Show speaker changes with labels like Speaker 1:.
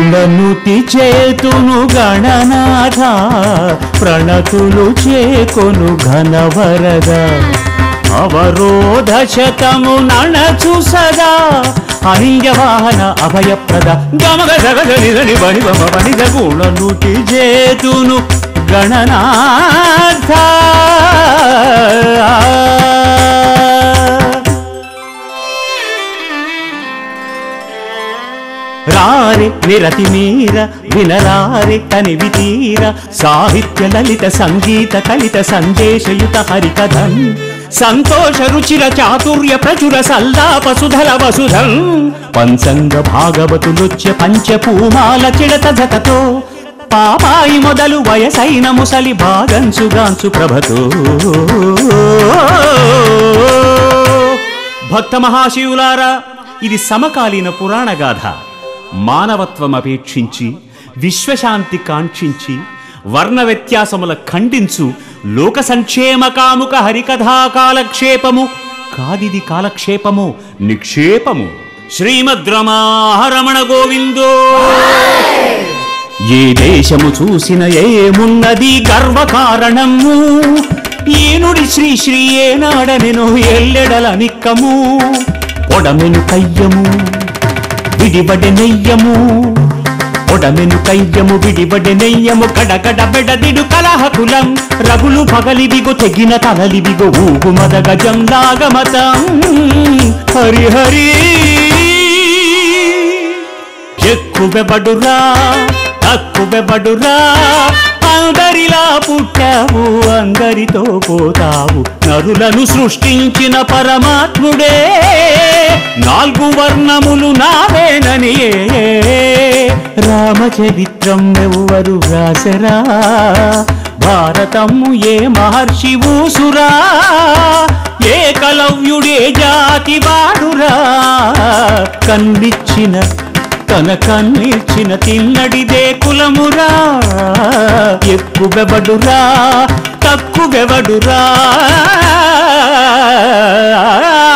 Speaker 1: గుణనుతి చేతును గణనాథ ప్రణతులు చేకొను ఘనవరద అవరోధ శతము నణచు సదా అనియవాహన అభయప్రద గమగ జగజ నిదని బని బమ బనిద గుణనుతి చేతును గణనాథ రారి నిరతి మీర వినరారి తనివి తీర సాహిత్య లలిత సంగీత కలిత సందేశయుత హరికథన్ సంతోష రుచిర చాతుర్య ప్రచుర సల్లాప సుధల వసుధం పంచంగ భాగవతులొచ్చ పంచపూమాల చిడత జతతో పాపాయి మొదలు వయసైన ముసలి భాగంచుగాంచు ప్రభతో భక్త మహాశివులారా ఇది సమకాలీన పురాణ గాథ మానవత్వం అపేక్షించి విశ్వశాంతి కాంక్షించి వర్ణ వ్యత్యాసముల ఖండించు లోక సంక్షేమ కాముక హరికథా కాలక్షేపము కాదిది కాలక్షేపము నిక్షేపము శ్రీమద్ రమారమణ గోవిందో ఏ దేశము చూసిన ఏమున్నది గర్వ కారణము ఏనుడి శ్రీ శ్రీ ఏనాడనెను ఎల్లెడల నిక్కము పొడమెను కయ్యము విడిబడి నెయ్యము పొడమెను కయ్యము విడిబడి నెయ్యము కడకడ బెడదిడు కలహకులం రగులు పగలివిగో తెగిన తలలివిగో ఊగు మద గజం లాగమతం హరి హరి ఎక్కువెబడురా తక్కువెబడురా అందరిలా పుట్టావు అందరితో పోతావు నరులను సృష్టించిన పరమాత్ముడే నాలుగు వర్ణములు నావేనని రామచరిత్రం ఎవ్వరు వ్రాసరా భారతము ఏ మహర్షి ఊసురా ఏకలవ్యుడే జాతి వాడురా కన్నిచ్చిన తన కన్నిచ్చిన తిన్నడిదే కులమురా ఎక్కువెవడురా తక్కువెవడురా